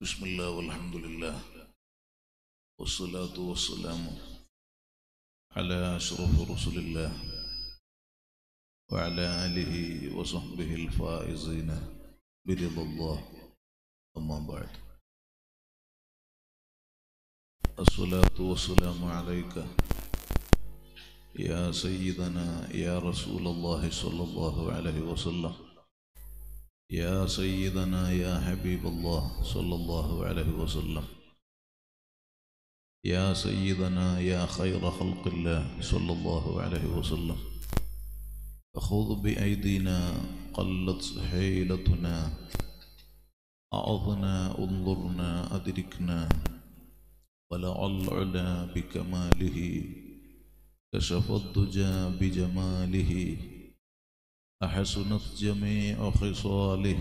بسم الله والحمد لله والصلاة والسلام على أشرف رسل الله وعلى آله وصحبه الفائزين برضا الله أما بعد الصلاة والسلام عليك يا سيدنا يا رسول الله صلى الله عليه وسلم يا سيدنا يا حبيب الله صلى الله عليه وسلم يا سيدنا يا خير خلق الله صلى الله عليه وسلم خذ بأيدينا قلت حيلتنا أعظنا انظرنا أدركنا ولعل علا بكماله كشف الدجى بجماله أحسنت جميع خصاله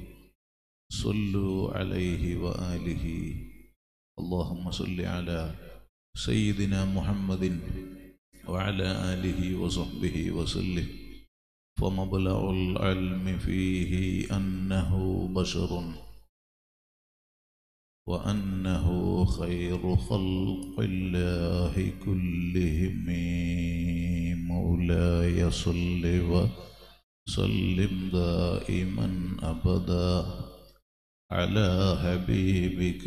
صلوا عليه وآله اللهم صل على سيدنا محمد وعلى آله وصحبه وسلم فمبلغ العلم فيه أنه بشر وأنه خير خلق الله كلهم مولاي صل وسلم دائما أبدا على حبيبك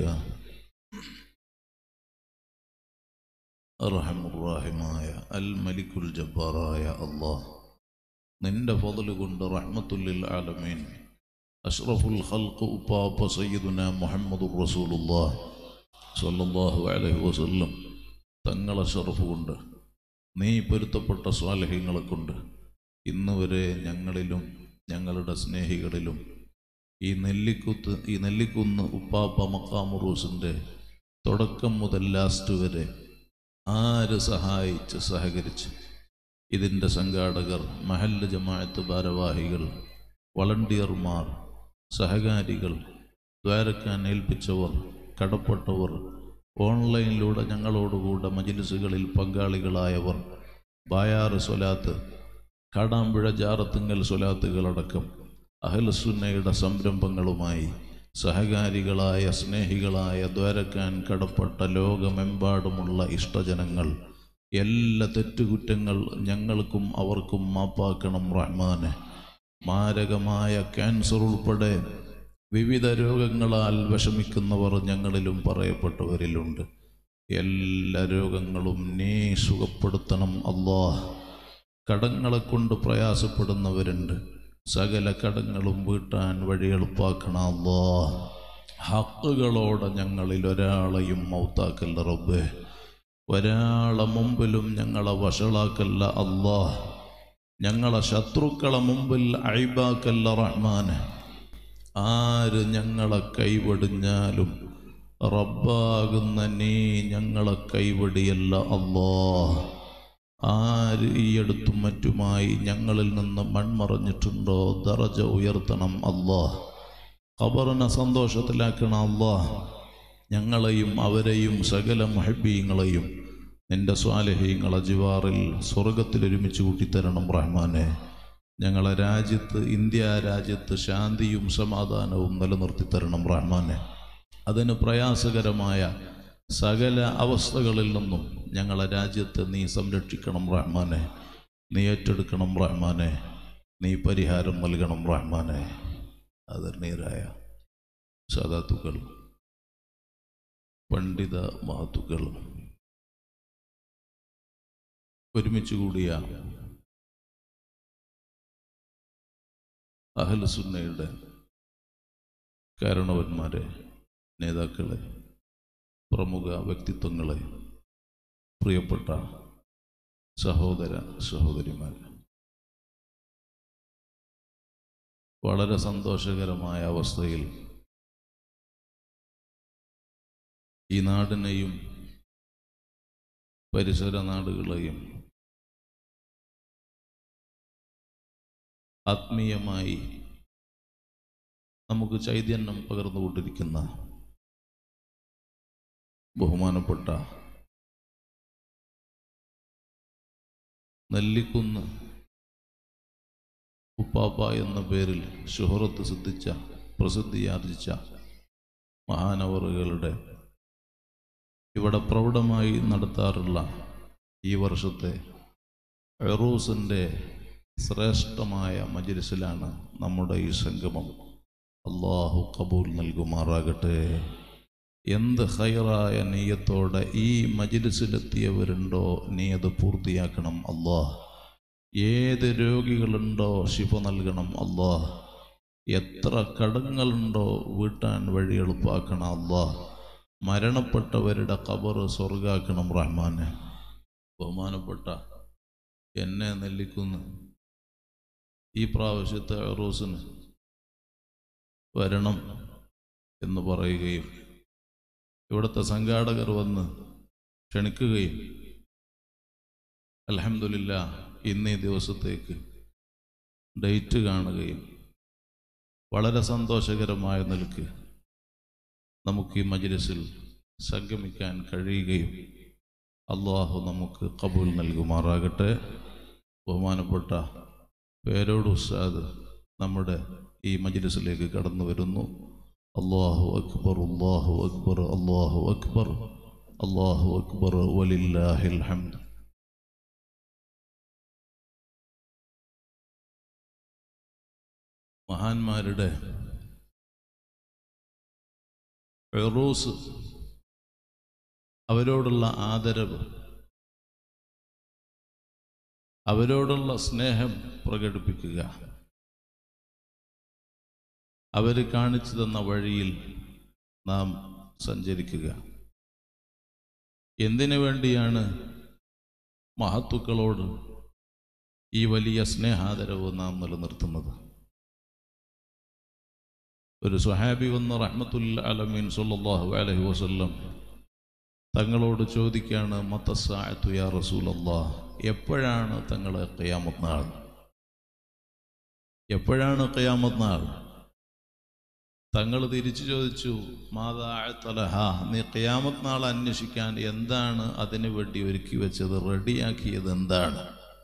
അർഹമുറാഹിമായ അൽ മലിക്കുൽ ജബ്ബാറായ അള്ളാഹ് നിന്റെ ഫضل കൊണ്ട് റഹ്മത്തുല്ലിൽ ആലമീൻ അഷ്റഫുൽ ഖൽഖ് ഉപ്പാപ്പ സയ്യിദുന മുഹമ്മദുർ റസൂലുള്ളാഹ് സ്വല്ലല്ലാഹു അലൈഹി വസല്ലം തങ്ങളെ ഷറഫ് കൊണ്ട് നീ പൊരുത്തപ്പെട്ട സ്വാലഹ്യങ്ങളെ കൊണ്ട് ഇന്ന് വരെ ഞങ്ങളിലും ഞങ്ങളുടെ സ്നേഹികളിലും ഈ നെല്ലിക്കുത്ത് ഈ നെല്ലിക്കുന്ന് ഉപ്പാപ്പ മക്കാമുറൂസിൻ്റെ തുടക്കം മുതൽ ലാസ്റ്റ് വരെ ആര് സഹായിച്ച് സഹകരിച്ച് ഇതിൻ്റെ സംഘാടകർ മഹല്ല് ജമാഅത്ത് ഭാരവാഹികൾ വളണ്ടിയർമാർ സഹകാരികൾ ദ്വാരക്കാൻ ഏൽപ്പിച്ചവർ കടപ്പെട്ടവർ ഓൺലൈനിലൂടെ ഞങ്ങളോടുകൂടെ മജിലിസുകളിൽ പങ്കാളികളായവർ ബായാറ് സ്വലാത്ത് കാടാമ്പുഴ ജാറത്തുങ്കൽ സ്വലാത്തുകളടക്കം അഹലസുന്നയുടെ സംരംഭങ്ങളുമായി സഹകാരികളായ സ്നേഹികളായ ദ്വാരക്കാൻ കടപ്പെട്ട ലോകമെമ്പാടുമുള്ള ഇഷ്ടജനങ്ങൾ എല്ലാ തെറ്റുകുറ്റങ്ങൾ ഞങ്ങൾക്കും അവർക്കും മാപ്പാക്കണം റഹ്മാനെ മാരകമായ ക്യാൻസർ ഉൾപ്പെടെ വിവിധ രോഗങ്ങളാൽ വിഷമിക്കുന്നവർ ഞങ്ങളിലും പറയപ്പെട്ടവരിലുണ്ട് എല്ലാ രോഗങ്ങളും നീ സുഖപ്പെടുത്തണം അള്ളാഹ് കടങ്ങളെ കൊണ്ട് പ്രയാസപ്പെടുന്നവരുണ്ട് സകല കടങ്ങളും വീട്ടാൻ വഴി എളുപ്പാക്കണം അല്ലാ ഹക്കുകളോടെ ഞങ്ങളിൽ ഒരാളെയും മൗത്താക്കല്ല റബ്ബേ ഒരാളെ മുമ്പിലും ഞങ്ങളെ വഷളാക്കല്ല അല്ലാ ഞങ്ങളെ ശത്രുക്കളെ മുമ്പിൽ അഴിബാക്കല്ല റഹ്മാൻ ആര് ഞങ്ങളെ കൈവടിഞ്ഞാലും റബ്ബാകുന്ന നീ ഞങ്ങളെ കൈവടിയല്ല അല്ലാ ആര് ഈ അടുത്തും മറ്റുമായി ഞങ്ങളിൽ നിന്ന് മൺമറഞ്ഞിട്ടുണ്ടോ ദറജ ഉയർത്തണം അള്ളാഹ് ഖബറിനെ സന്തോഷത്തിലാക്കണം അള്ളാഹ് ഞങ്ങളെയും അവരെയും സകല മഹബീങ്ങളെയും നിന്റെ സ്വാലഹീങ്ങളെ ജിവാറിൽ സ്വർഗത്തിൽ ഒരുമിച്ച് കൂട്ടിത്തരണം റഹ്മാനെ ഞങ്ങളെ രാജ്യത്ത് ഇന്ത്യ രാജ്യത്ത് ശാന്തിയും സമാധാനവും നിലനിർത്തി തരണം റഹ്മാനെ അതിന് പ്രയാസകരമായ സകല അവസ്ഥകളിൽ നിന്നും ഞങ്ങളെ രാജ്യത്തെ നീ സംരക്ഷിക്കണം റഹ്മാനെ നീ ഏറ്റെടുക്കണം റഹ്മാനെ നീ പരിഹാരം നൽകണം റഹ്മാനെ ആദരണീയരായ സാധാത്തുക്കൾ പണ്ഡിത മഹത്തുക്കൾ ഒരുമിച്ച് കൂടിയ അഹൽസുന്നയുടെ കാരണവന്മാരെ നേതാക്കളെ പ്രമുഖ വ്യക്തിത്വങ്ങളെ പ്രിയപ്പെട്ട സഹോദര സഹോദരിമാർ വളരെ സന്തോഷകരമായ അവസ്ഥയിൽ ഈ നാടിനെയും പരിസര നാടുകളെയും ആത്മീയമായി നമുക്ക് ചൈതന്യം പകർന്നുകൊണ്ടിരിക്കുന്ന ബഹുമാനപ്പെട്ട നെല്ലിക്കുന്ന് ഉപ്പാപ്പ എന്ന പേരിൽ ഷുഹറത്ത് സിദ്ധിച്ച പ്രസിദ്ധിയാർജിച്ച മഹാനവറുകളുടെ ഇവിടെ പ്രൗഢമായി നടത്താറുള്ള ഈ വർഷത്തെ എറൂസിൻ്റെ ശ്രേഷ്ഠമായ മജിലിസിലാണ് നമ്മുടെ ഈ സംഗമം അള്ളാഹു കബൂൽ നൽകുമാറാകട്ടെ എന്ത് ഹൈറായ നീയത്തോടെ ഈ മജിലിസിലെത്തിയവരുണ്ടോ നീ അത് പൂർത്തിയാക്കണം അള്ളാഹ് ഏത് രോഗികളുണ്ടോ ശിഫ നൽകണം അള്ളാഹ് എത്ര കടങ്ങളുണ്ടോ വീട്ടാൻ വഴി എളുപ്പാക്കണം അള്ളാഹ് മരണപ്പെട്ടവരുടെ കബറ് സ്വർഗാക്കണം റഹ്മാനെ ബഹുമാനപ്പെട്ട എന്നെ നെല്ലിക്കുന്ന് ഈ പ്രാവശ്യത്തെ റോസിന് വരണം എന്ന് പറയുകയും ഇവിടുത്തെ സംഘാടകർ വന്ന് ക്ഷണിക്കുകയും അലഹമില്ല ഇന്നീ ദിവസത്തേക്ക് ഡേറ്റ് കാണുകയും വളരെ സന്തോഷകരമായ നിലക്ക് നമുക്ക് ഈ മജ്ലിസിൽ സംഗമിക്കാൻ കഴിയുകയും അള്ളാഹു നമുക്ക് കബൂൽ നൽകുമാറാകട്ടെ ബഹുമാനപ്പെട്ട പേരോട് ഉസ്താദ് നമ്മുടെ ഈ മജ്ലിസിലേക്ക് കടന്നു വരുന്നു അള്ളാഹു അക്ബർ അള്ളാഹു അക്ബർ അള്ളാഹു അക്ബർ അള്ളാഹു അക്ബർ വലില്ലാഹിൽ ഹംദ് മഹാന്മാരുടെ ഫെറൂസ് അവരോടുള്ള ആദരവ് അവരോടുള്ള സ്നേഹം പ്രകടിപ്പിക്കുക അവർ കാണിച്ചു തന്ന വഴിയിൽ നാം സഞ്ചരിക്കുക എന്തിനു വേണ്ടിയാണ് മഹത്തുക്കളോട് ഈ വലിയ സ്നേഹാദരവ് നാം നിലനിർത്തുന്നത് ഒരു സുഹാബി വന്ന് റഹ്മത്തുൽ അലമീൻ സല്ലല്ലാഹു അലൈഹി വസല്ലം തങ്ങളോട് ചോദിക്കാണ് മത്തസായത്തു യാ റസൂലല്ലാഹ് എപ്പോഴാണ് തങ്ങളെ ഖിയാമത്ത് നാൾ എപ്പോഴാണ് ഖിയാമത്ത് നാൾ തങ്ങൾ തിരിച്ചു ചോദിച്ചു മാതാഴത്തലഹ നീ ഖിയാമത്ത് നാൾ അന്വേഷിക്കാൻ എന്താണ് അതിനു വേണ്ടി ഒരുക്കി വെച്ചത് റെഡിയാക്കിയത് എന്താണ്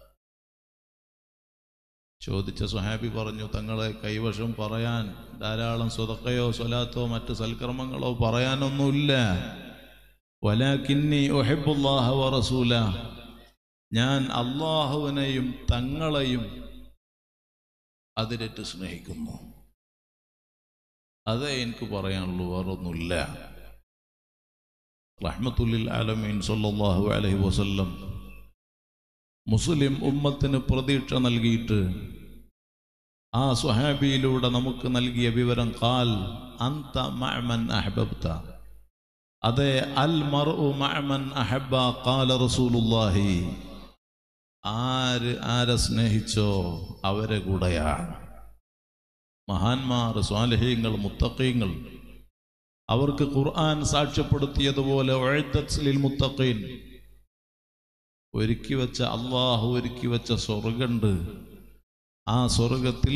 ചോദിച്ച സുഹാബി പറഞ്ഞു തങ്ങളെ കൈവശം പറയാൻ ധാരാളം സ്വതക്കയോ സ്വലാത്തോ മറ്റ് സൽക്കർമ്മങ്ങളോ പറയാനൊന്നുമില്ല വലാക്കിന്നി ഒഹബുല്ലാഹ വറസൂല ഞാൻ അള്ളാഹുവിനെയും തങ്ങളെയും അതിരറ്റ് സ്നേഹിക്കുന്നു അതേ എനിക്ക് പറയാനുള്ളൂ വേറൊന്നുമില്ല റഹ്മത്തുല്ലിൽ ആലമീൻ സല്ലല്ലാഹു അലൈഹി വസല്ലം മുസ്ലിം ഉമ്മത്തിന് പ്രതീക്ഷ നൽകിയിട്ട് ആ സുഹാബിയിലൂടെ നമുക്ക് നൽകിയ വിവരം കാൽ അന്ത മഅമൻ അഹബബ്ത അതെ അൽ മർഉ മഅമൻ അഹബ്ബ ഖാല റസൂലുള്ളാഹി ആര് ആരെ സ്നേഹിച്ചോ അവരെ കൂടെയാണ് മഹാന്മാർ സ്വാലഹീങ്ങൾ മുത്തക്കീങ്ങൾ അവർക്ക് ഖുർആൻ സാക്ഷ്യപ്പെടുത്തിയതുപോലെ ഒഴുത്തലിൽ മുത്തഖീൻ ഒരുക്കി വെച്ച അള്ളാഹു ഒരുക്കി വെച്ച സ്വർഗണ്ട് ആ സ്വർഗത്തിൽ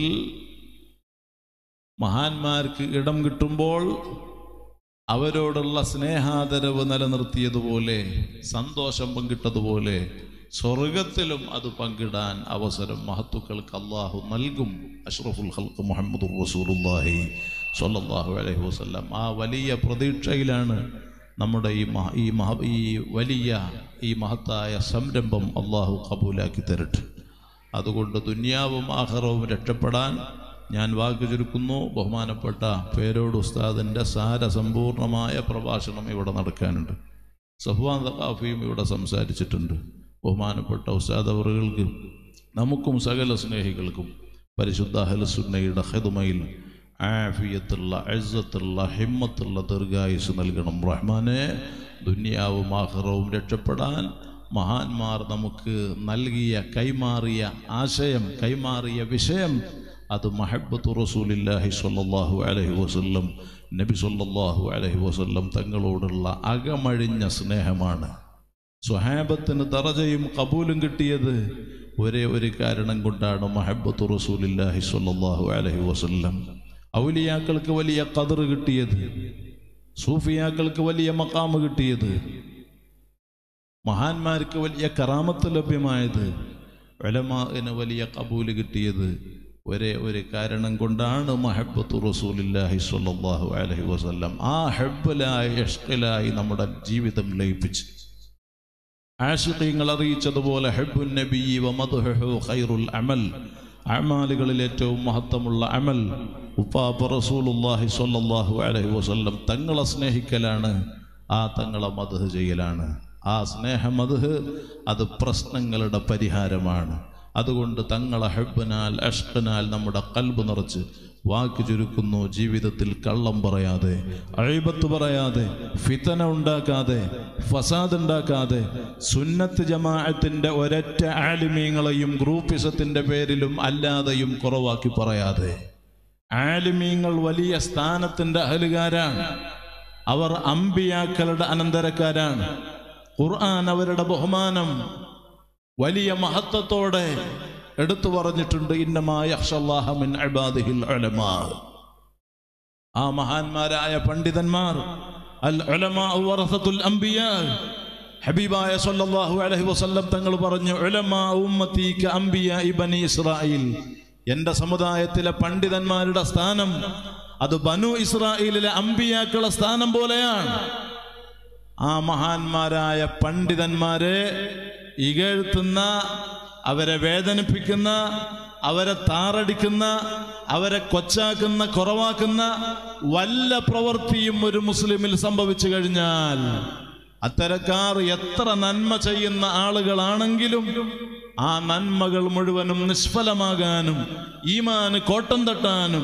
മഹാന്മാർക്ക് ഇടം കിട്ടുമ്പോൾ അവരോടുള്ള സ്നേഹാദരവ് നിലനിർത്തിയതുപോലെ സന്തോഷം പങ്കിട്ടതുപോലെ സ്വർഗത്തിലും അത് പങ്കിടാൻ അവസരം മഹത്തുക്കൾക്ക് അള്ളാഹു നൽകും അഷ്റഫുൽ ഹൽക്ക് മുഹമ്മദ് റസൂലുല്ലാഹി സ്വല്ലല്ലാഹു അലൈഹി വസല്ലം ആ വലിയ പ്രതീക്ഷയിലാണ് നമ്മുടെ ഈ മഹ ഈ മഹ ഈ വലിയ ഈ മഹത്തായ സംരംഭം അള്ളാഹു കബൂലാക്കി തരട്ടെ അതുകൊണ്ട് ദുന്യാവും ആഹ്റവും രക്ഷപ്പെടാൻ ഞാൻ വാക്ക് ചുരുക്കുന്നു ബഹുമാനപ്പെട്ട പേരോട് ഉസ്താദിൻ്റെ സാരസമ്പൂർണമായ പ്രഭാഷണം ഇവിടെ നടക്കാനുണ്ട് സഫ്വാൻ തക്കാഫിയും ഇവിടെ സംസാരിച്ചിട്ടുണ്ട് ബഹുമാനപ്പെട്ട ഉസ്താദ് അവറുകൾക്ക് നമുക്കും സകല സ്നേഹികൾക്കും പരിശുദ്ധ ഹലസുന്നയുടെ ഹെതുമയിൽ ആഫിയത്തുള്ള അഴ്സത്തുള്ള ഹിമ്മത്തുള്ള ദീർഘായുസ് നൽകണം റഹ്മാനെ ദുന്യാവും ആഹ്റവും രക്ഷപ്പെടാൻ മഹാന്മാർ നമുക്ക് നൽകിയ കൈമാറിയ ആശയം കൈമാറിയ വിഷയം അത് മഹബത്ത് റസൂലില്ലാഹി സ്വല്ലല്ലാഹു അലൈഹി വസല്ലം നബി സ്വല്ലല്ലാഹു അലൈഹി വസല്ലം തങ്ങളോടുള്ള അകമഴിഞ്ഞ സ്നേഹമാണ് സ്വഹാബത്തിന് ദറജയും കബൂലും കിട്ടിയത് ഒരേ ഒരു കാരണം കൊണ്ടാണ് മഹബത്ത് റസൂലില്ലാഹി സ്വല്ലല്ലാഹു അലൈഹി വസല്ലം ഔലിയാക്കൾക്ക് വലിയ കതറ് കിട്ടിയത് സൂഫിയാക്കൾക്ക് വലിയ മക്കാമ് കിട്ടിയത് മഹാന്മാർക്ക് വലിയ കറാമത്ത് ലഭ്യമായത് വെലമാന് വലിയ കബൂല് കിട്ടിയത് ഒരേ ഒരു കാരണം കൊണ്ടാണ് മഹബത്തു റസൂലില്ലാഹി സ്വല്ലല്ലാഹു അലൈഹി വസല്ലം ആ ഹെബ്ബലായി ഇഷ്കിലായി നമ്മുടെ ജീവിതം ലയിപ്പിച്ച് ആഷിഖീങ്ങൾ അറിയിച്ചതുപോലെ ഹെബ്ബുൻ നബി വ മദ്ഹുഹു ഖൈറുൽ അമൽ അമാലുകളിൽ ഏറ്റവും മഹത്വമുള്ള അമൽ ഉപ്പാപ്പ റസൂലുല്ലാഹി സ്വല്ലല്ലാഹു അലൈഹി വസല്ലം തങ്ങളെ സ്നേഹിക്കലാണ് ആ തങ്ങളെ മദ്ഹ് ചെയ്യലാണ് ആ സ്നേഹ മദ്ഹ് അത് പ്രശ്നങ്ങളുടെ പരിഹാരമാണ് അതുകൊണ്ട് തങ്ങളെ ഹെബ്ബനാൽ അഷ്കനാൽ നമ്മുടെ കൽബ് നിറച്ച് വാക്ക് ചുരുക്കുന്നു ജീവിതത്തിൽ കള്ളം പറയാതെ അഴിബത്ത് പറയാതെ ഫിതന ഉണ്ടാക്കാതെ ഫസാദ് ഉണ്ടാക്കാതെ സുന്നത്ത് ജമാഅത്തിന്റെ ഒരൊറ്റ ആലിമീങ്ങളെയും ഗ്രൂപ്പിസത്തിന്റെ പേരിലും അല്ലാതെയും കുറവാക്കി പറയാതെ ആലിമീങ്ങൾ വലിയ സ്ഥാനത്തിന്റെ അഹലുകാരാണ് അവർ അമ്പിയാക്കളുടെ അനന്തരക്കാരാണ് ഖുർആൻ അവരുടെ ബഹുമാനം വലിയ മഹത്വത്തോടെ എടുത്തു പറഞ്ഞിട്ടുണ്ട് ഇന്നമാഹിൻ അബാദിഹിൽ ഉലമാ ആ മഹാന്മാരായ പണ്ഡിതന്മാർ അൽ ഉലമാ വറസത്തുൽ അംബിയാ ഹബീബായ സല്ലല്ലാഹു അലൈഹി വസല്ലം തങ്ങൾ പറഞ്ഞു ഉലമാ ഉമ്മത്തി ക അംബിയാ ഇബ്നി ഇസ്രായീൽ എൻ്റെ സമുദായത്തിലെ പണ്ഡിതന്മാരുടെ സ്ഥാനം അത് ബനു ഇസ്രായേലിലെ അമ്പിയാക്കളുടെ സ്ഥാനം പോലെയാണ് ആ മഹാന്മാരായ പണ്ഡിതന്മാരെ ഇകഴ്ത്തുന്ന അവരെ വേദനിപ്പിക്കുന്ന അവരെ താറടിക്കുന്ന അവരെ കൊച്ചാക്കുന്ന കുറവാക്കുന്ന വല്ല പ്രവൃത്തിയും ഒരു മുസ്ലിമിൽ സംഭവിച്ചു കഴിഞ്ഞാൽ അത്തരക്കാർ എത്ര നന്മ ചെയ്യുന്ന ആളുകളാണെങ്കിലും ആ നന്മകൾ മുഴുവനും നിഷ്ഫലമാകാനും ഈമാന് കോട്ടം തട്ടാനും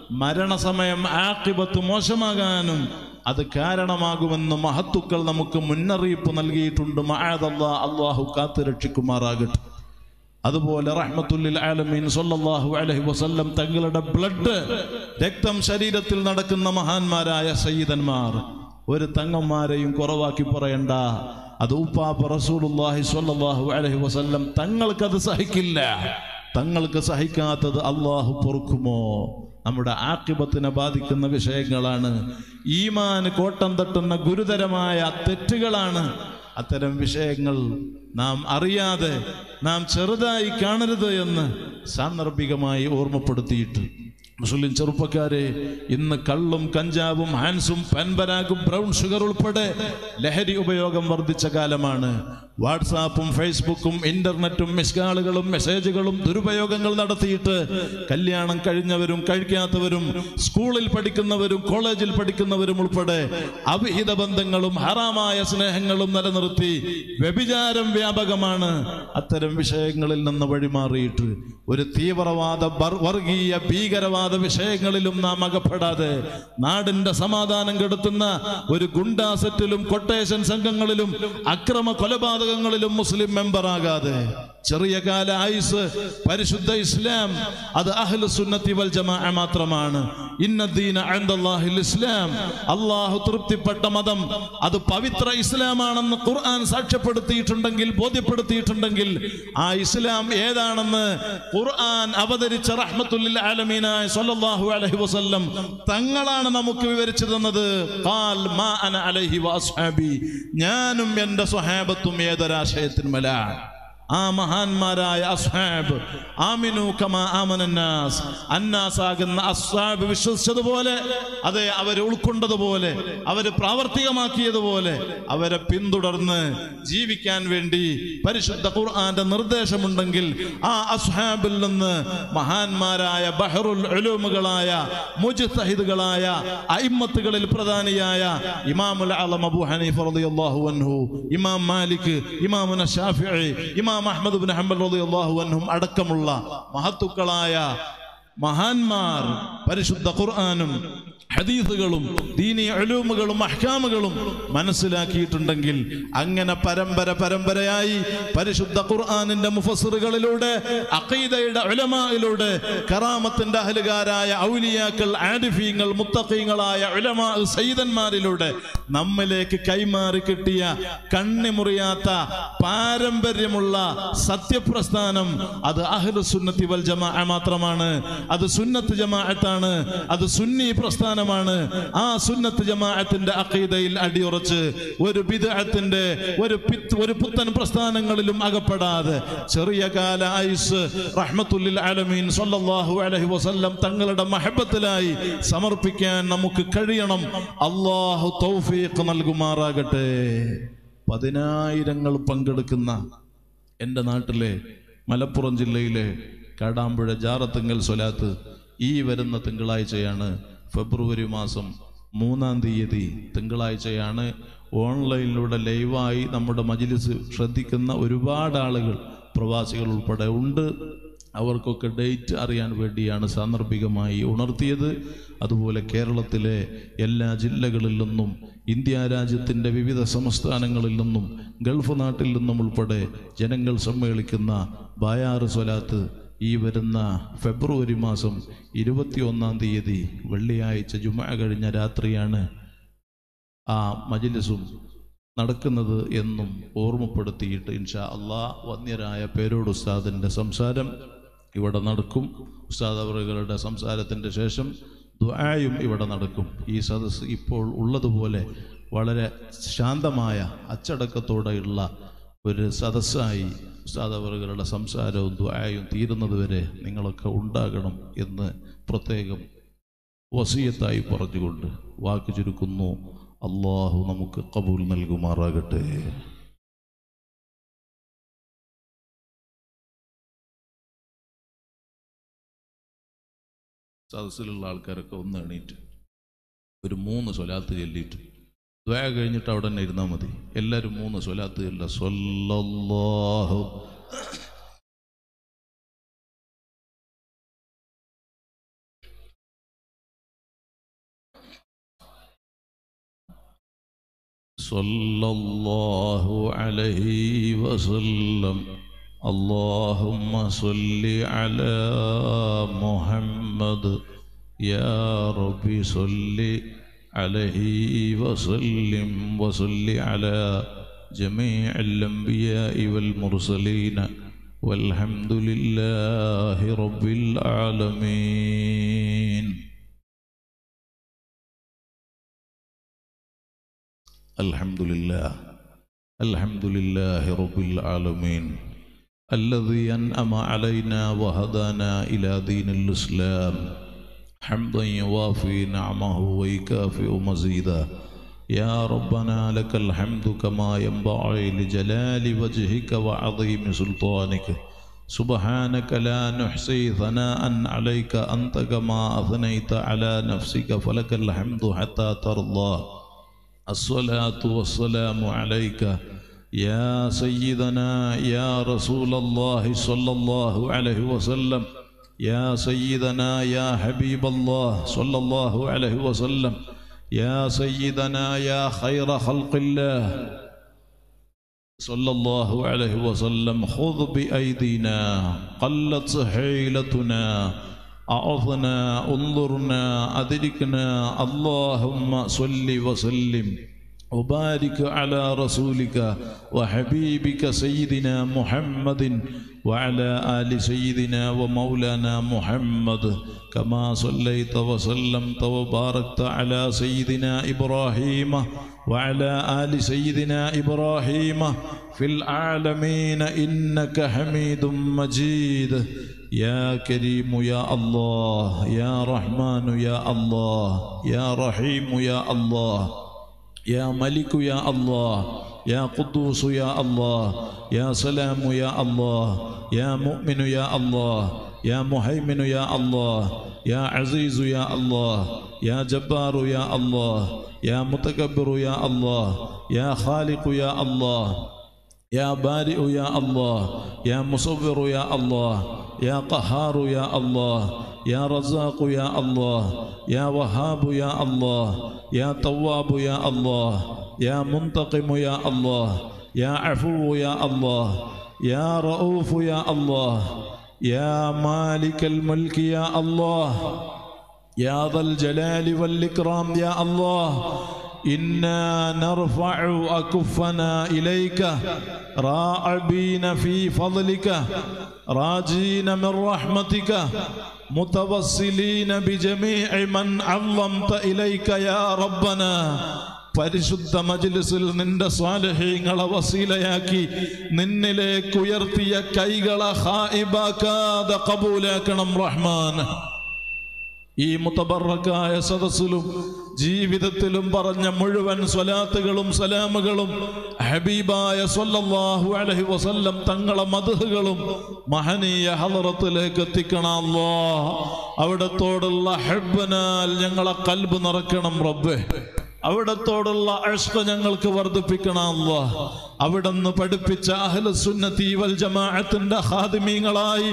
മരണസമയം ആക്കിബത്ത് മോശമാകാനും അത് കാരണമാകുമെന്ന് മഹത്തുക്കൾ നമുക്ക് മുന്നറിയിപ്പ് നൽകിയിട്ടുണ്ട് മഹാദല്ലാ അള്ളാഹു കാത്തു രക്ഷിക്കുമാറാകട്ടെ അതുപോലെ റഹ്മത്തുല്ലിൽ ആലമീൻ സല്ലല്ലാഹു അലൈഹി വസല്ലം തങ്ങളുടെ ബ്ലഡ് രക്തം ശരീരത്തിൽ നടക്കുന്ന മഹാന്മാരായ സയ്യിദന്മാർ ഒരു തങ്ങന്മാരെയും കുറവാക്കി പറയണ്ട അത് ഉപ്പാപ്പ റസൂലുള്ളാഹി സ്വല്ലല്ലാഹു അലൈഹി വസല്ലം തങ്ങൾക്കത് സഹിക്കില്ല തങ്ങൾക്ക് സഹിക്കാത്തത് അള്ളാഹു പൊറുക്കുമോ നമ്മുടെ ആക്കിബത്തിനെ ബാധിക്കുന്ന വിഷയങ്ങളാണ് ഈമാന് കോട്ടം തട്ടുന്ന ഗുരുതരമായ തെറ്റുകളാണ് അത്തരം വിഷയങ്ങൾ നാം അറിയാതെ നാം ചെറുതായി കാണരുത് എന്ന് സാന്ദർഭികമായി ഓർമ്മപ്പെടുത്തിയിട്ട് മുസ്ലിം ചെറുപ്പക്കാരെ ഇന്ന് കള്ളും കഞ്ചാവും ഹാൻസും പാൻപരാഗും ബ്രൗൺ ഷുഗർ ഉൾപ്പെടെ ലഹരി ഉപയോഗം വർദ്ധിച്ച കാലമാണ് വാട്സാപ്പും ഫേസ്ബുക്കും ഇന്റർനെറ്റും മിസ്കാളുകളും മെസ്സേജുകളും ദുരുപയോഗങ്ങൾ നടത്തിയിട്ട് കല്യാണം കഴിഞ്ഞവരും കഴിക്കാത്തവരും സ്കൂളിൽ പഠിക്കുന്നവരും കോളേജിൽ പഠിക്കുന്നവരും ഉൾപ്പെടെ അവിഹിത ബന്ധങ്ങളും ഹറാമായ സ്നേഹങ്ങളും നിലനിർത്തി വ്യഭിചാരം വ്യാപകമാണ് അത്തരം വിഷയങ്ങളിൽ നിന്ന് വഴിമാറിയിട്ട് ഒരു തീവ്രവാദ ബർ- വർഗീയ ഭീകരവാദ വിഷയങ്ങളിലും നാം അകപ്പെടാതെ നാടിന്റെ സമാധാനം കെടുത്തുന്ന ഒരു ഗുണ്ടാസെറ്റിലും കൊട്ടേഷൻ സംഘങ്ങളിലും അക്രമ കൊലപാതകങ്ങളിലും മുസ്ലിം മെമ്പറാകാതെ ചെറിയ കാല ആയുസ് പരിശുദ്ധ ഇസ്ലാം അത് അഹ്ലു സുന്നത്തി വൽ ജമാ മാത്രമാണ് ഇന്നദ്ദീന അൻദല്ലാഹിൽ ഇസ്ലാം അള്ളാഹു തൃപ്തിപ്പെട്ട മതം അത് പവിത്ര ഇസ്ലാമാണെന്ന് ഖുർആൻ സാക്ഷ്യപ്പെടുത്തിയിട്ടുണ്ടെങ്കിൽ ബോധ്യപ്പെടുത്തിയിട്ടുണ്ടെങ്കിൽ ആ ഇസ്ലാം ഏതാണെന്ന് ഖുർആൻ അവതരിച്ച റഹ്മത്തുല്ലിൽ ആലമീനായ സ്വല്ലല്ലാഹു അലൈഹി വസല്ലം തങ്ങളാണ് നമുക്ക് വിവരിച്ചു തന്നത് ഖാൽ മാ അന അലൈഹി വഅസ്ഹാബി ഞാനും എൻ്റെ സ്വഹാബത്തും ഏതൊരാശയത്തിന്മലാണ് ആ മഹാന്മാരായ അസ്ഹാബ് ആമിനു കമാ ആമനന്നാസ് അന്നാസ് ആകുന്ന അസ്ഹാബ് വിശ്വസിച്ചതുപോലെ അതെ അവരെ ഉൾക്കൊണ്ടതുപോലെ അവര് പ്രാവർത്തികമാക്കിയതുപോലെ അവരെ പിന്തുടർന്ന് ജീവിക്കാൻ വേണ്ടി പരിശുദ്ധ ഖുർആന്റെ നിർദ്ദേശമുണ്ടെങ്കിൽ ആ അസ്ഹാബിൽ നിന്ന് മഹാന്മാരായ ബഹറുൽ ഉലൂമുകളായ മുജ്തഹിദുകളായ അയിമ്മത്തുകളിൽ പ്രധാനിയായ ഇമാമുൽ അലം അബൂ ഹനീഫ റളിയല്ലാഹു അൻഹു ഇമാം മാലിക് ഇമാമുന ഷാഫിഈ ഇമാം അഹ്മദ് ബിൻ ഹംബൽ റളിയല്ലാഹു അൻഹും അടക്കമുള്ള മഹത്തുക്കളായ മഹാന്മാർ പരിശുദ്ധ ഖുർആനും ഹദീസുകളും ദീനി അലൂമുകളും അഹ്കാമുകളും മനസ്സിലാക്കിയിട്ടുണ്ടെങ്കിൽ അങ്ങനെ പരമ്പര പരമ്പരയായി പരിശുദ്ധ ഖുർആനിന്റെ മുഫസ്സിറുകളിലൂടെ അഖീദയുടെ ഉലമായിലൂടെ കറാമത്തിന്റെ അഹലുകാരായ ഔലിയാക്കൾ ആരിഫീങ്ങൾ മുത്തഖീങ്ങളായ ഉലമാ സയ്യിദന്മാരിലൂടെ നമ്മിലേക്ക് കൈമാറി കിട്ടിയ കണ്ണിമുറിയാത്ത പാരമ്പര്യമുള്ള സത്യപ്രസ്ഥാനം അത് അഹ്ലു സുന്നത്തി വൽ ജമാ മാത്രമാണ് അത് സുന്നത്ത് ജമാഅത്താണ് അത് സുന്നി പ്രസ്ഥാനമാണ് ആ സുന്നത്ത് ജമാഅത്തിന്റെ അഖീദയിൽ അടിയുറച്ച് ഒരു ബിദ്അത്തിന്റെ ഒരു പിത്ത് ഒരു പുത്തൻ പ്രസ്ഥാനങ്ങളിലും അകപ്പെടാതെ ചെറിയ കാല ആയുസ് റഹ്മത്തുല്ലിൽ ആലമീൻ സല്ലല്ലാഹു അലൈഹി വസല്ലം തങ്ങളുടെ മഹബത്തിലായി സമർപ്പിക്കാൻ നമുക്ക് കഴിയണം അള്ളാഹു തൗഫീഖ് നൽകുമാറാകട്ടെ പതിനായിരങ്ങൾ പങ്കെടുക്കുന്ന എൻ്റെ നാട്ടിലെ മലപ്പുറം ജില്ലയിലെ കാടാമ്പുഴ ജാറത്തിങ്കൽ സ്വലാത്ത് ഈ വരുന്ന തിങ്കളാഴ്ചയാണ് ഫെബ്രുവരി മാസം മൂന്നാം തീയതി തിങ്കളാഴ്ചയാണ് ഓൺലൈനിലൂടെ ലൈവായി നമ്മുടെ മജിലിസ് ശ്രദ്ധിക്കുന്ന ഒരുപാട് ആളുകൾ പ്രവാസികൾ ഉൾപ്പെടെ ഉണ്ട് അവർക്കൊക്കെ ഡേറ്റ് അറിയാൻ വേണ്ടിയാണ് സാന്ദർഭികമായി ഉണർത്തിയത് അതുപോലെ കേരളത്തിലെ എല്ലാ ജില്ലകളിൽ നിന്നും ഇന്ത്യ രാജ്യത്തിൻ്റെ വിവിധ സംസ്ഥാനങ്ങളിൽ നിന്നും ഗൾഫ് നാട്ടിൽ നിന്നും ഉൾപ്പെടെ ജനങ്ങൾ സമ്മേളിക്കുന്ന ബായാറ് സ്വലാത്ത് ഈ വരുന്ന ഫെബ്രുവരി മാസം ഇരുപത്തിയൊന്നാം തീയതി വെള്ളിയാഴ്ച ജുമ കഴിഞ്ഞ രാത്രിയാണ് ആ മജിലിസും നടക്കുന്നത് എന്നും ഓർമ്മപ്പെടുത്തിയിട്ട് ഇൻഷാ അള്ളാ വന്യരായ പേരോട് ഉസ്താദിൻ്റെ സംസാരം ഇവിടെ നടക്കും ഉസ്താദ് അവറുകളുടെ സംസാരത്തിൻ്റെ ശേഷം ദ്വായും ഇവിടെ നടക്കും ഈ സദസ്സ് ഇപ്പോൾ ഉള്ളതുപോലെ വളരെ ശാന്തമായ അച്ചടക്കത്തോടെയുള്ള ഒരു സദസ്സായി ഉസ്താദ് അവറുകളുടെ സംസാരവും ദ്വായും തീരുന്നതുവരെ നിങ്ങളൊക്കെ ഉണ്ടാകണം എന്ന് പ്രത്യേകം വസീയത്തായി പറഞ്ഞുകൊണ്ട് വാക്ക് ചുരുക്കുന്നു അള്ളാഹു നമുക്ക് കബൂൽ നൽകുമാറാകട്ടെ സദസ്സിലുള്ള ആൾക്കാരൊക്കെ ഒന്ന് എണീറ്റ് ഒരു മൂന്ന് സ്വലാത്ത് ചൊല്ലിയിട്ട് ദ്വയ കഴിഞ്ഞിട്ട് അവിടെ തന്നെ ഇരുന്നാൽ മതി എല്ലാവരും മൂന്ന് സ്വലാത്ത് ചൊല്ല സ്വല്ലല്ലാഹു صلى الله عليه وسلم اللهم صل على محمد يا ربي صل عليه وسلم وصل على جميع الأنبياء والمرسلين والحمد لله رب العالمين الحمد لله الحمد لله رب العالمين الذي أنعم علينا وهدانا إلى دين الإسلام حمدا يوافي نعمه ويكافئ مزيدا يا ربنا لك الحمد كما ينبغي لجلال وجهك وعظيم سلطانك سبحانك لا نحصي ثناء عليك أنت كما أثنيت على نفسك فلك الحمد حتى ترضى الصلاة والسلام عليك يا سيدنا يا رسول الله صلى الله عليه وسلم يا سيدنا يا حبيب الله صلى الله عليه وسلم يا سيدنا يا خير خلق الله صلى الله عليه وسلم خذ بأيدينا قلت حيلتنا أعظنا انظرنا أدركنا اللهم صل وسلم وبارك على رسولك وحبيبك سيدنا محمد وعلى آل سيدنا ومولانا محمد كما صليت وسلمت وباركت على سيدنا إبراهيم وعلى آل سيدنا إبراهيم في العالمين إنك حميد مجيد يا كريم يا الله يا رحمن يا الله يا رحيم يا الله يا ملك يا الله يا قدوس يا الله يا سلام يا الله يا مؤمن يا الله يا مهيمن يا الله يا عزيز يا الله يا جبار يا الله يا متكبر يا الله يا خالق يا الله يا بارئ يا الله يا مصور يا الله يا قهار يا الله يا رزاق يا الله يا وهاب يا الله يا تواب يا الله يا منتقم يا الله يا عفو يا الله يا رؤوف يا الله يا مالك الملك يا الله يا ذا الجلال والإكرام يا الله إنا نرفع أكفنا إليك راعبين في فضلك راجين من رحمتك متوسلين بجميع من عظمت إليك يا ربنا പരിശുദ്ധ മജ്ലിസിൽ നിന്റെ സ്വാലഹീങ്ങളെ വസീലയാക്കി നിന്നിലേക്ക് ഉയർത്തിയ കൈകളെ ഹായിബാക്കാതെ കബൂലാക്കണം റഹ്മാൻ ഈ മുത്തബറക്കായ സദസ്സിലും ജീവിതത്തിലും പറഞ്ഞ മുഴുവൻ സ്വലാത്തുകളും സലാമുകളും ഹബീബായ സ്വല്ലല്ലാഹു അലൈഹി വസല്ലം തങ്ങളെ മധുഹുകളും മഹനീയ ഹലറത്തിലേക്ക് എത്തിക്കണമല്ലോ അവിടത്തോടുള്ള ഹെബനാൽ ഞങ്ങളെ കൽബ് നിറക്കണം റബ്ബേ അവിടത്തോടുള്ള അഷ്ക ഞങ്ങൾക്ക് വർദ്ധിപ്പിക്കണമല്ല അവിടുന്ന് പഠിപ്പിച്ച അഹ്ലസുന്നത്തി വൽ ജമാഅത്തിന്റെ ഹാദിമീങ്ങളായി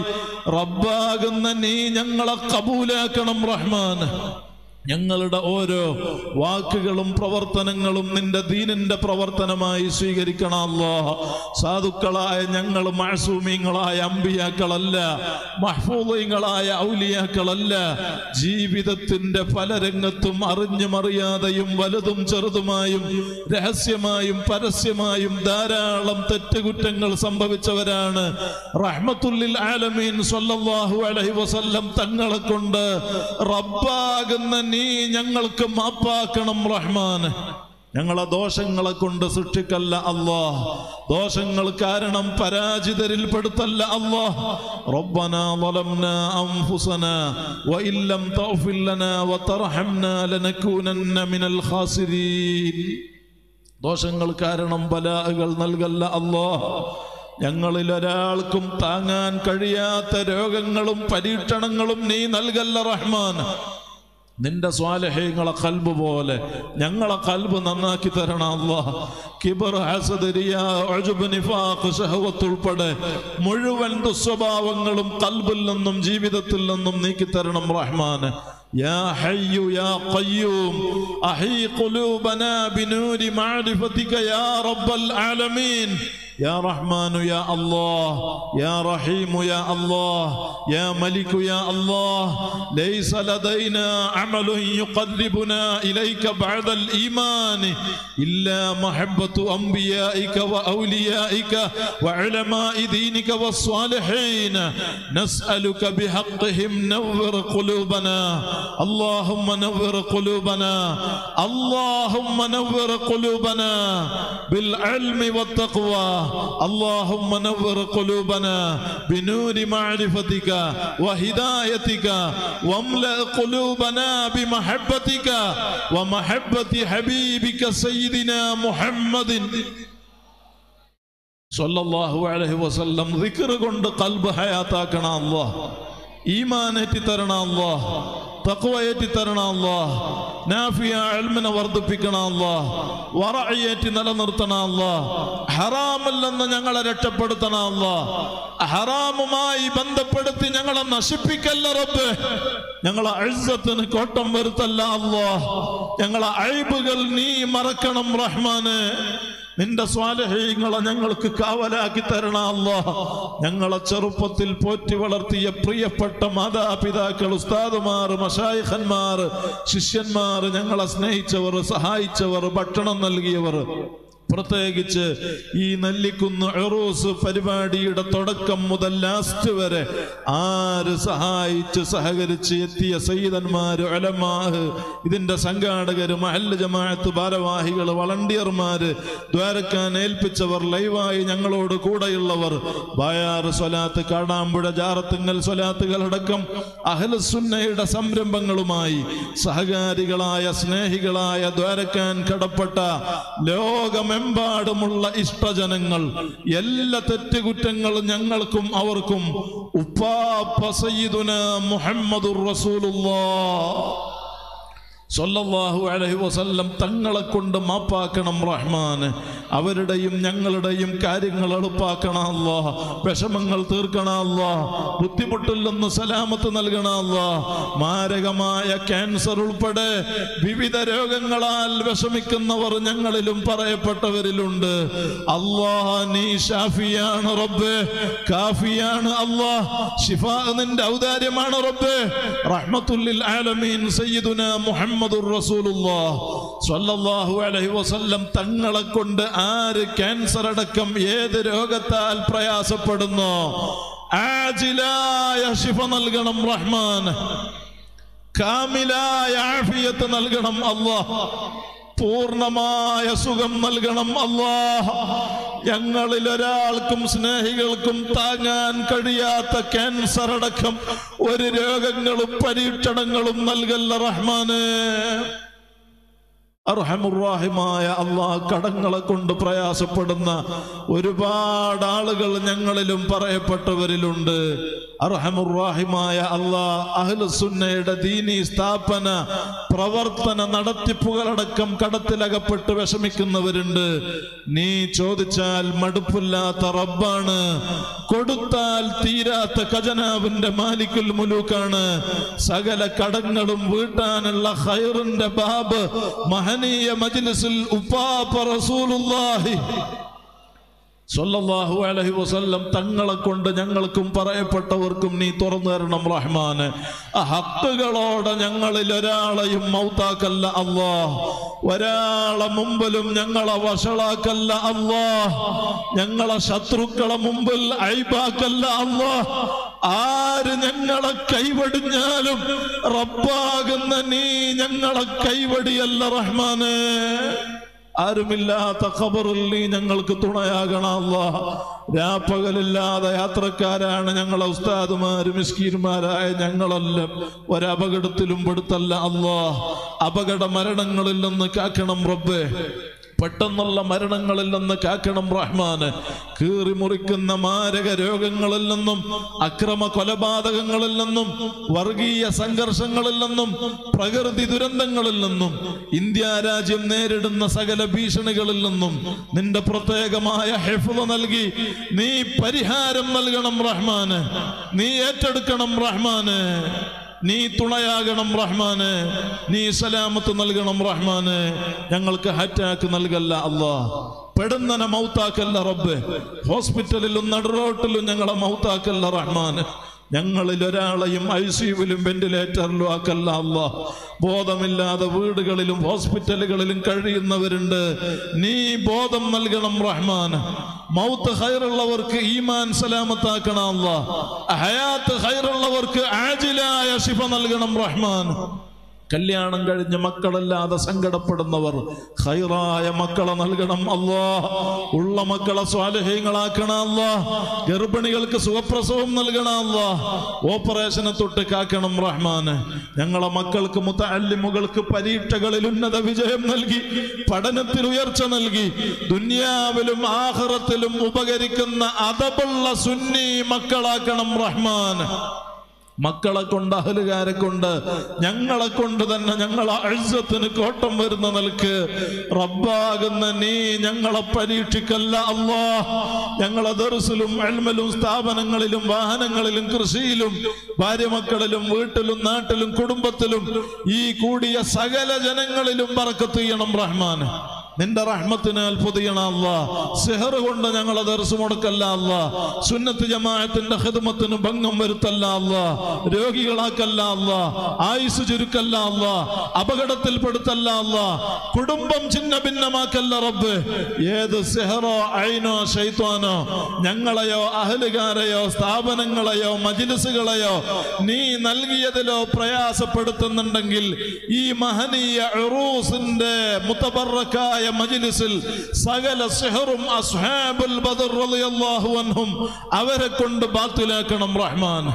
റബ്ബാകുന്ന നീ ഞങ്ങളെ കബൂലാക്കണം റഹ്മാൻ ഞങ്ങളുടെ ഓരോ വാക്കുകളും പ്രവർത്തനങ്ങളും നിന്റെ ദീനിന്റെ പ്രവർത്തനമായി സ്വീകരിക്കണമല്ലോ സാധുക്കളായ ഞങ്ങൾ മഴസൂമീങ്ങളായ അമ്പിയാക്കളല്ല മഹ്ഫൂദീങ്ങളായ ഔലിയാക്കളല്ല ജീവിതത്തിന്റെ പല രംഗത്തും അറിഞ്ഞും അറിയാതെയും വലുതും ചെറുതുമായും രഹസ്യമായും പരസ്യമായും ധാരാളം തെറ്റുകുറ്റങ്ങൾ സംഭവിച്ചവരാണ് റഹ്മത്തുല്ലിൽ ആലമീൻ സ്വല്ലല്ലാഹു അലൈഹി വസല്ലം തങ്ങളെ കൊണ്ട് റബ്ബാകുന്ന നീ ഞങ്ങൾക്ക് മാപ്പാക്കണം റഹ്മാൻ ഞങ്ങളെ ദോഷങ്ങളെ കൊണ്ട് സൃഷ്ടിക്കല്ല അല്ലാ ദോഷങ്ങൾ കാരണം പരാജിതരിൽ പെടുത്തല്ല അല്ലാ ربنا ظلمنا أنفسنا وإن لم تغفر لنا وترحمنا لنكونن من الخاسرين ദോഷങ്ങൾ കാരണം ബലാഹുകൾ നൽകല്ല അല്ലാ ഞങ്ങളിൽ ഒരാൾക്കും താങ്ങാൻ കഴിയാത്ത രോഗങ്ങളും പരീക്ഷണങ്ങളും നീ നൽകല്ല റഹ്മാൻ നിന്റെ സ്വാലഹ്യങ്ങളെ കൽബ് പോലെ ഞങ്ങളെ കൽബ് നന്നാക്കി തരണം അല്ലാ കിബർ ഹസദ് റിയ ഉജ്ബ് നിഫാഖ് ശഹവത്ത് ഉൾപ്പെടെ മുഴുവൻ ദുസ്വഭാവങ്ങളും കൽബിൽ നിന്നും ജീവിതത്തിൽ നിന്നും നീക്കി തരണം റഹ്മാൻ يا حي يا قيوم أحي قلوبنا بنور معرفتك يا رب العالمين يا رحمن يا الله يا رحيم يا الله يا ملك يا الله ليس لدينا عمل يقربنا إليك بعد الإيمان إلا محبة أنبيائك وأوليائك وعلماء دينك والصالحين نسألك بحقهم نور قلوبنا اللهم نور قلوبنا اللهم نور قلوبنا بالعلم والتقوى اللهم نور قلوبنا بنور معرفتك وهدايتك واملأ قلوبنا بمحبتك ومحبة حبيبك سيدنا محمد സല്ലല്ലാഹു അലൈഹി വസല്ലം ദിക്ർ കൊണ്ട് കൽബ് ഹയാത്താക്കണ അല്ലാഹ് ഈമാൻ ഏറ്റി തരണ അല്ലാഹ് തഖ്വ ഏറ്റി തരണ അല്ലാഹ് നാഫിയ ഇൽമിനെ വർദ്ധിപ്പിക്കണ അല്ലാഹ് വറഅയേറ്റി നിലനിർത്തണ അല്ലാഹ് ഹറാമിൽ നിന്ന് ഞങ്ങളെ രക്ഷപ്പെടുത്തണ അല്ലാഹ് ഹറാമുമായി ബന്ധപ്പെടുത്തി ഞങ്ങളെ നശിപ്പിക്കല്ല റബ്ബ് ഞങ്ങളെ അഴുസത്തിന് കോട്ടം വരുത്തല്ല അല്ലാഹ് ഞങ്ങളെ അഴിബുകൾ നീ മറക്കണം റഹ്മാന് നിന്റെ സ്വാലഹീങ്ങളെ ഞങ്ങൾക്ക് കാവലാക്കി തരണ അല്ലാ ഞങ്ങളെ ചെറുപ്പത്തിൽ പോറ്റി വളർത്തിയ പ്രിയപ്പെട്ട മാതാപിതാക്കൾ ഉസ്താദുമാർ മഷായിഖന്മാർ ശിഷ്യന്മാർ ഞങ്ങളെ സ്നേഹിച്ചവർ സഹായിച്ചവർ ഭക്ഷണം നൽകിയവർ പ്രത്യേകിച്ച് ഈ നെല്ലിക്കുന്ന് എറൂസ് പരിപാടിയുടെ തുടക്കം മുതൽ ലാസ്റ്റ് വരെ ആര് സഹായിച്ച് സഹകരിച്ച് എത്തിയ സയ്യിദന്മാര് അലമാഹ് ഇതിന്റെ സംഘാടകര് മഹല്ല് ജമാഅത്ത് ഭാരവാഹികൾ വളണ്ടിയർമാര് ദ്വാരക്കാൻ ഏൽപ്പിച്ചവർ ലൈവായി ഞങ്ങളോട് കൂടെയുള്ളവർ ബായാറ് സ്വലാത്ത് കാടാമ്പുഴ ജാറത്തുങ്ങൽ സ്വലാത്തുകളടക്കം അഹ്ലസുന്നയുടെ സംരംഭങ്ങളുമായി സഹകാരികളായ സ്നേഹികളായ ദ്വാരക്കാൻ കടപ്പെട്ട ലോകമെമ്പാടുമുള്ള ഇഷ്ടജനങ്ങൾ എല്ലാ തെറ്റുകുറ്റങ്ങളും ഞങ്ങൾക്കും അവർക്കും ഉപ്പാപ്പ സയ്യിദുന മുഹമ്മദുർ റസൂലുള്ളാഹ് സല്ലല്ലാഹു അലൈഹി വസല്ലം തങ്ങളെ കൊണ്ട് മാപ്പാക്കണം റഹ്മാന് അവരുടെയും ഞങ്ങളുടെയും കാര്യങ്ങൾ എളുപ്പാക്കണ അല്ലാ വിഷമങ്ങൾ തീർക്കണ അല്ലാ ബുദ്ധിമുട്ടിൽ നിന്ന് സലാമത്ത് നൽകണ അല്ലാ മാരകമായ ക്യാൻസർ ഉൾപ്പെടെ വിവിധ രോഗങ്ങളാൽ വിഷമിക്കുന്നവർ ഞങ്ങളിലും പറയപ്പെട്ടവരിലുണ്ട് അല്ലാ നീ ഷാഫിയാണ് റബ്ബേ കാഫിയാണ് അല്ലാ ഷിഫാ നിന്റെ ഔദാര്യമാണ് റബ്ബേ റഹ്മത്തുല്ലിൽ ആലമീൻ സയ്യിദുന മുഹമ്മദ് മുഹമ്മദുർ റസൂലുള്ളാഹ് സ്വല്ലല്ലാഹു അലൈഹി വസല്ലം തങ്ങളെ കൊണ്ട് ആര് ക്യാൻസർ അടക്കം ഏത് രോഗത്താൽ പ്രയാസപ്പെടുന്നു ആജിലായ ശിഫ നൽകണം റഹ്മാൻ കാമിലായ ആഫിയത്ത് നൽകണം അല്ലാഹ് പൂർണ്ണമായ സുഖം നൽകണം അല്ലാഹ് ഞങ്ങളിൽ ഒരാൾക്കും സ്നേഹികൾക്കും താങ്ങാൻ കഴിയാത്ത ക്യാൻസർ അടക്കം ഒരു രോഗങ്ങളും പരീക്ഷണങ്ങളും നൽകല്ല റഹ്മാന് അർഹമുറാഹിമായ അള്ളാഹ് കടങ്ങളെ കൊണ്ട് പ്രയാസപ്പെടുന്ന ഒരുപാട് ആളുകൾ ഞങ്ങളിലും പറയപ്പെട്ടവരിലുണ്ട് അർഹമുറാഹിമായ അള്ളാഹ് അഹ്ലുസുന്നയുടെ ദീനി സ്ഥാപന പ്രവർത്തന നടത്തിപ്പുകളടക്കം കടത്തിലകപ്പെട്ട് വിഷമിക്കുന്നവരുണ്ട് നീ ചോദിച്ചാൽ മടുപ്പില്ലാത്ത റബ്ബാണ് കൊടുത്താൽ തീരാത്ത ഖജനാവിന്റെ മാലിക്കുൽ മുലൂക്കാണ് സകല കടങ്ങളും വീട്ടാനുള്ള ഖൈറിന്റെ ബാബ് മഹനീയ മജ്ലിസിൽ ഉപ്പാപ്പ റസൂലുള്ളാഹി സല്ലല്ലാഹു അലൈഹി വസല്ലം തങ്ങളെ കൊണ്ട് ഞങ്ങൾക്കും പറയപ്പെട്ടവർക്കും നീ തുറന്നു തരണം റഹ്മാന് ആ ഹക്കുകളോടെ ഞങ്ങളിൽ ഒരാളെയും മൗത്താക്കല്ല അല്ലാ ഒരാളെ മുമ്പിലും ഞങ്ങളെ വഷളാക്കല്ല അല്ലാ ഞങ്ങളെ ശത്രുക്കളെ മുമ്പിൽ ഐബാക്കല്ല അല്ലാ ആര് ഞങ്ങളെ കൈവടിഞ്ഞാലും റബ്ബാകുന്ന നീ ഞങ്ങളെ കൈവടിയല്ല റഹ്മാന് ആരുമില്ലാത്ത ഖബറിൽ നീ ഞങ്ങൾക്ക് തുണയാകണമല്ല രാപ്പകലില്ലാതെ യാത്രക്കാരാണ് ഞങ്ങളെ ഉസ്താദുമാര് മിസ്കീന്മാരായ ഞങ്ങളെല്ലാം ഒരപകടത്തിലും പെടുത്തല്ല അല്ലാ അപകട മരണങ്ങളിൽ നിന്ന് കാക്കണം റബ്ബേ പെട്ടെന്നുള്ള മരണങ്ങളിൽ നിന്ന് കാക്കണം റഹ്മാന് കീറി മുറിക്കുന്ന മാരക രോഗങ്ങളിൽ നിന്നും അക്രമ കൊലപാതകങ്ങളിൽ നിന്നും വർഗീയ സംഘർഷങ്ങളിൽ നിന്നും പ്രകൃതി ദുരന്തങ്ങളിൽ നിന്നും ഇന്ത്യ രാജ്യം നേരിടുന്ന സകല ഭീഷണികളിൽ നിന്നും നിന്റെ പ്രത്യേകമായ ഹെഫുള നൽകി നീ പരിഹാരം നൽകണം റഹ്മാന് നീ ഏറ്റെടുക്കണം റഹ്മാന് നീ തുണയാകണം റഹ്മാന് നീ സലാമത്ത് നൽകണം റഹ്മാന് ഞങ്ങൾക്ക് ഹറ്റാക്ക് നൽകല്ല അല്ലാ പെടുന്നനെ മൗത്താക്കല്ല റബ്ബ് ഹോസ്പിറ്റലിലും നടുറോട്ടിലും ഞങ്ങളെ മൗത്താക്കല്ല റഹ്മാന് ഞങ്ങളിൽ ഒരാളെയും ഐ സിയുവിലും വെന്റിലേറ്ററിലും ആക്കല്ല അല്ല ബോധമില്ലാതെ വീടുകളിലും ഹോസ്പിറ്റലുകളിലും കഴിയുന്നവരുണ്ട് നീ ബോധം നൽകണം റഹ്മാൻ മൗത്ത് ഹൈറുള്ളവർക്ക് ഈമാൻ സലാമത്താക്കണം അല്ല ഹയാത്ത് ഹൈറുള്ളവർക്ക് ആജിലായ ശിഫ നൽകണം റഹ്മാൻ കല്യാണം കഴിഞ്ഞ് മക്കളല്ലാതെ സങ്കടപ്പെടുന്നവർ ഹൈറായ മക്കളെ നൽകണം അല്ലാ ഉള്ള മക്കളെ സ്വാലഹ്യങ്ങളാക്കണം അല്ലാ ഗർഭിണികൾക്ക് സുഖപ്രസവം നൽകണം അല്ലാ ഓപ്പറേഷനെ തൊട്ട് കാക്കണം റഹ്മാന് ഞങ്ങളെ മക്കൾക്ക് മുത്തല്ലിമുകൾക്ക് പരീക്ഷകളിൽ ഉന്നത വിജയം നൽകി പഠനത്തിൽ ഉയർച്ച നൽകി ദുന്യാവിലും ആഹ്റത്തിലും ഉപകരിക്കുന്ന അതപുള്ള സുന്നി മക്കളാക്കണം റഹ്മാൻ മക്കളെ കൊണ്ട് അഹലുകാരെ കൊണ്ട് ഞങ്ങളെ കൊണ്ട് തന്നെ ഞങ്ങളെ അഴുസത്തിന് കോട്ടം വരുന്ന നിലക്ക് റബ്ബാകുന്ന നീ ഞങ്ങളെ പരീക്ഷിക്കല്ല അല്ലാ ഞങ്ങളെ ദർസിലും എൽമലും സ്ഥാപനങ്ങളിലും വാഹനങ്ങളിലും കൃഷിയിലും ഭാര്യമക്കളിലും വീട്ടിലും നാട്ടിലും കുടുംബത്തിലും ഈ കൂടിയ സകല ജനങ്ങളിലും പറക്കത്ത് ചെയ്യണം റഹ്മാൻ നിന്റെ റഹ്മത്തിനാൽ പൊതിയണ അല്ല സെഹർ കൊണ്ട് ഞങ്ങളെ ദർസ് മുടക്കല്ല അല്ല സുന്നത്ത് ജമാഅത്തിന്റെ ഹിദ്മത്തിന് ഭംഗം വരുത്തല്ല അല്ല രോഗികളാക്കല്ല അല്ല ആയുസ് ചുരുക്കല്ല അല്ല അപകടത്തിൽപ്പെടുത്തല്ല അല്ല കുടുംബം ചിന്ന ഭിന്നമാക്കല്ല റബ്ബ് ഏത് സെഹറോ ഐനോ ഷൈത്വാനോ ഞങ്ങളെയോ അഹലുകാരെയോ സ്ഥാപനങ്ങളെയോ മജിലിസുകളെയോ നീ നൽകിയതിലോ പ്രയാസപ്പെടുത്തുന്നുണ്ടെങ്കിൽ ഈ മഹനീയ ഉറൂസിന്റെ മുത്തബറക്കായ മജിലിസിൽ സകല സിഹറും അസ്ഹാബുൽ ബദർ റളിയല്ലാഹു അൻഹും അവരെ കൊണ്ട് ബാത്തിലാക്കണം റഹ്മാൻ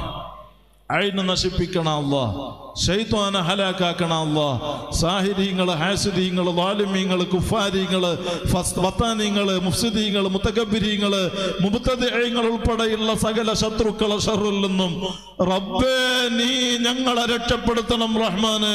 അയിന് നശിപ്പിക്കണം അല്ലാ ഷൈത്വാന ഹലാക്കാക്കണം അല്ലാ സാഹിര്യങ്ങള് ഹാസിദീങ്ങള് വാലിമീങ്ങള് കുഫാരിങ്ങള് വത്താനിങ്ങള് മുഫ്സിദീങ്ങള് മുത്തകബിരീങ്ങള് മുബത്തങ്ങൾ ഉൾപ്പെടെയുള്ള സകല ശത്രുക്കളെ ഷറിൽ നിന്നും റബ്ബേ നീ ഞങ്ങളെ രക്ഷപ്പെടുത്തണം റഹ്മാനെ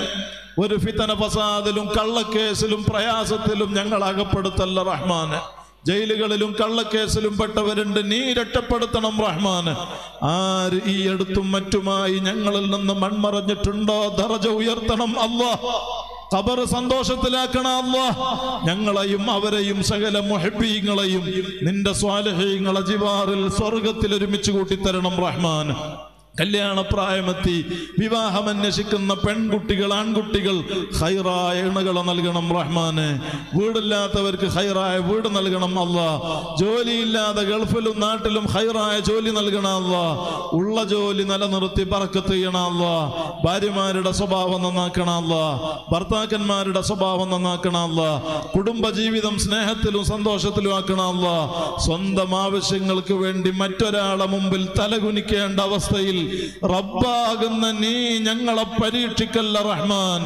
ഒരു ഫിത്തന ഫസാദിലും കള്ളക്കേസിലും പ്രയാസത്തിലും ഞങ്ങൾ അകപ്പെടുത്തല്ല റഹ്മാന് ജയിലുകളിലും കള്ളക്കേസിലും പെട്ടവരുണ്ട് നീ രക്ഷപ്പെടുത്തണം റഹ്മാന് ആര് ഈ അടുത്തും മറ്റുമായി ഞങ്ങളിൽ നിന്ന് മൺമറഞ്ഞിട്ടുണ്ടോ ദറജ ഉയർത്തണം അല്ലാ ഖബർ സന്തോഷത്തിലാക്കണം അല്ലാ ഞങ്ങളെയും അവരെയും സകല മുഹബീങ്ങളെയും നിന്റെ സ്വാലഹീങ്ങളെ ജിവാറിൽ സ്വർഗത്തിൽ ഒരുമിച്ച് കൂട്ടിത്തരണം റഹ്മാൻ കല്യാണപ്രായമെത്തി വിവാഹം അന്വേഷിക്കുന്ന പെൺകുട്ടികൾ ആൺകുട്ടികൾ ഹൈറായ ഇണകളെ നൽകണം റഹ്മാന് വീടില്ലാത്തവർക്ക് ഹൈറായ വീട് നൽകണം അല്ല ജോലിയില്ലാതെ ഗൾഫിലും നാട്ടിലും ഹൈറായ ജോലി നൽകണം അല്ല ഉള്ള ജോലി നിലനിർത്തി പറക്കത്ത് ചെയ്യണം അല്ല ഭാര്യമാരുടെ സ്വഭാവം നന്നാക്കണം അല്ല ഭർത്താക്കന്മാരുടെ സ്വഭാവം നന്നാക്കണം അല്ല കുടുംബജീവിതം സ്നേഹത്തിലും സന്തോഷത്തിലും ആക്കണം അല്ല സ്വന്തം ആവശ്യങ്ങൾക്ക് വേണ്ടി മറ്റൊരാളെ മുമ്പിൽ തലകുനിക്കേണ്ട അവസ്ഥയിൽ റബ്ബാകുന്ന നീ ഞങ്ങളെ പരീക്ഷിക്കല്ല റഹ്മാൻ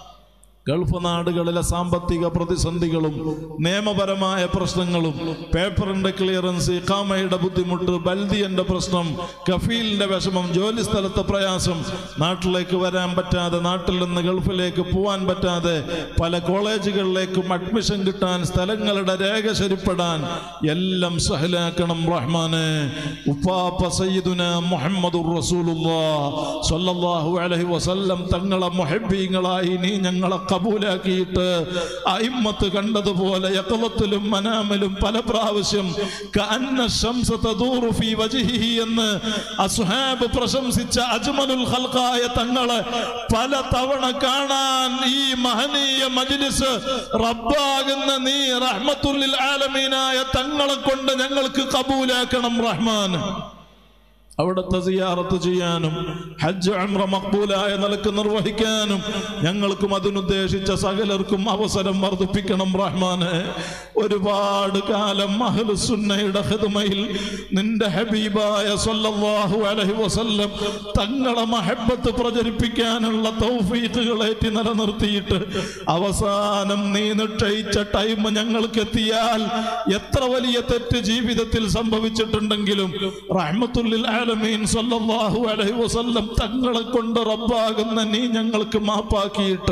ഗൾഫ് നാടുകളിലെ സാമ്പത്തിക പ്രതിസന്ധികളും നിയമപരമായ പ്രശ്നങ്ങളും പേപ്പറിന്റെ ക്ലിയറൻസ് ഇഖാമയുടെ ബുദ്ധിമുട്ട് ബൽദിയന്റെ പ്രശ്നം കഫീലിന്റെ വിഷമം ജോലി സ്ഥലത്തെ പ്രയാസം നാട്ടിലേക്ക് വരാൻ പറ്റാതെ നാട്ടിൽ നിന്ന് ഗൾഫിലേക്ക് പോവാൻ പറ്റാതെ പല കോളേജുകളിലേക്കും അഡ്മിഷൻ കിട്ടാൻ സ്ഥലങ്ങളുടെ രേഖ ശരിപ്പെടാൻ എല്ലാം സഹലാക്കണം റഹ്മാനെ ഉപ്പാപ്പ സയ്യിദുന മുഹമ്മദുർ റസൂലുള്ളാഹ് സ്വല്ലല്ലാഹു അലൈഹി വസല്ലം തങ്ങളെ മുഹബ്ബീങ്ങളായി നീ ഞങ്ങളെ കബൂലാക്കിയിട്ട് അയിമ്മത്ത് കണ്ടതുപോലെ യക്കളത്തിലും മനാമിലും പല പ്രാവശ്യം കഅന്ന ശംസ തദൂറു ഫീ വജ്ഹിഹി എന്ന് അസ്ഹാബ് പ്രശംസിച്ച അജ്മലുൽ ഖൽഖായ തങ്ങളെ പല തവണ കാണാൻ ഈ മഹനീയ മജ്ലിസ് റബ്ബാകുന്ന നീ റഹ്മത്തുല്ലിൽ ആലമീനായ തങ്ങളെ കൊണ്ട് ഞങ്ങൾക്ക് കബൂലാക്കണം റഹ്മാൻ അവിടുത്തെ സിയാറത്ത് ചെയ്യാനും ഹജ്ജ് അമ്ര മക്ബൂലായ നിലക്ക് നിർവഹിക്കാനും ഞങ്ങൾക്കും അതിനുദ്ദേശിച്ച സകലർക്കും അവസരം വർദ്ധിപ്പിക്കണം റഹ്മാനെ ഒരുപാട് കാലം അഹ്ലുസുന്നയുടെ ഹിദ്മയിൽ നിന്റെ ഹബീബായ സല്ലല്ലാഹു അലൈഹി വസല്ലം തങ്ങളെ മഹബത്ത് പ്രചരിപ്പിക്കാനുള്ള തൗഫീഖുകളേറ്റി നിലനിർത്തിയിട്ട് അവസാനം നീ നിശ്ചയിച്ച ടൈം ഞങ്ങൾക്ക് എത്തിയാൽ എത്ര വലിയ തെറ്റ് ജീവിതത്തിൽ സംഭവിച്ചിട്ടുണ്ടെങ്കിലും റഹ്മത്തുല്ലിൽ ആലമീൻ സല്ലല്ലാഹു അലൈഹി വസല്ലം തങ്ങളെ കൊണ്ട് റബ്ബാകുന്ന നീ ഞങ്ങൾക്ക് മാപ്പാക്കിയിട്ട്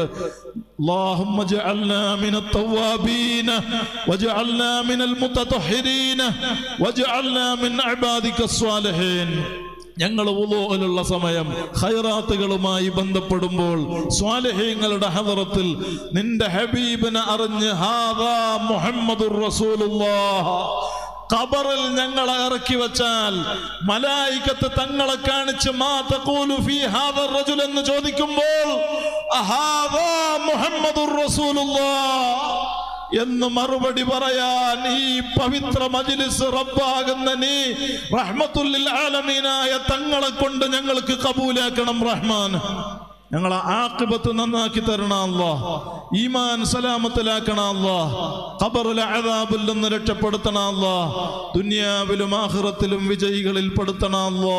اللهم اجعلنا من التوابين واجعلنا من المتطهرين واجعلنا من عبادك الصالحين ഞങ്ങൾ ഉലോയിലുള്ള സമയം ഖൈറാത്തുകളുമായി ബന്ധപ്പെടുമ്പോൾ സ്വാലഹ്യങ്ങളുടെ ഹദറത്തിൽ നിന്റെ ഹബീബിനെ അറിഞ്ഞ് ഹാദാ മുഹമ്മദുർ റസൂലുള്ളാഹ് ഖബറിൽ ഞങ്ങളെ ഇറക്കി വെച്ചാൽ മലായിക്കത്ത് തങ്ങളെ കാണിച്ച് മാ തഖൂലു ഫീ ഹാദ റജുൽ എന്ന് ചോദിക്കുമ്പോൾ അഹാദാ മുഹമ്മദുർ റസൂലുള്ളാഹ് എന്ന് മറുപടി പറയാൻ ഈ പവിത്ര മജിലിസ് റബ്ബാകുന്ന നീ റഹ്മത്തുല്ലിൽ ആലമീനായ തങ്ങളെ കൊണ്ട് ഞങ്ങൾക്ക് കബൂലാക്കണം റഹ്മാൻ ഞങ്ങളെ ആക്കിബത്ത് നന്നാക്കി തരണം അല്ലാ ഈമാൻ സലാമത്തിലാക്കണം അല്ലാ ഖബറിലെ അദാബിൽ നിന്ന് രക്ഷപ്പെടുത്തണം അല്ലാ ദുനിയാവിലും ആഖിറത്തിലും വിജയികളിൽ പെടുത്തണം അല്ലാ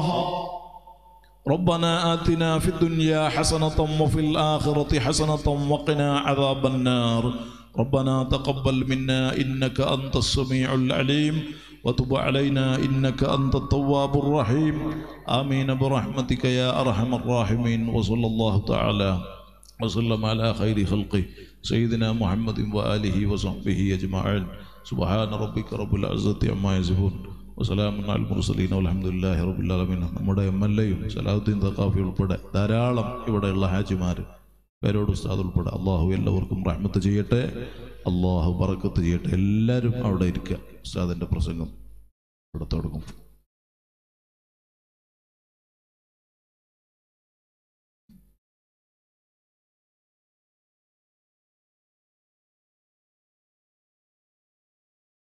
ربنا آتنا في الدنيا حسنة وفي الآخرة حسنة وقنا عذاب النار ربنا تقبل منا إنك أنت السميع العليم وتب علينا إنك أنت التواب الرحيم آمين برحمتك يا أرحم الراحمين وصلى الله تعالى وسلم على خير خلقه سيدنا محمد وآله وصحبه أجمعين سبحان ربك رب العزة عما يصفون വസലാമൻ അൽ മുർസലീൻ അലഹമുല്ലാഹി റബുല്ലാലമീൻ നമ്മുടെ എം എൽ എയും സലാഹുദ്ദീൻ തക്കാഫി ഉൾപ്പെടെ ധാരാളം ഇവിടെയുള്ള ഹാജിമാർ പേരോട് ഉസ്താദ് ഉൾപ്പെടെ അള്ളാഹു എല്ലാവർക്കും റഹ്മത്ത് ചെയ്യട്ടെ അള്ളാഹു ബറക്കത്ത് ചെയ്യട്ടെ എല്ലാവരും അവിടെ ഇരിക്കുക ഉസ്താദിൻ്റെ പ്രസംഗം ഇവിടെ തുടങ്ങും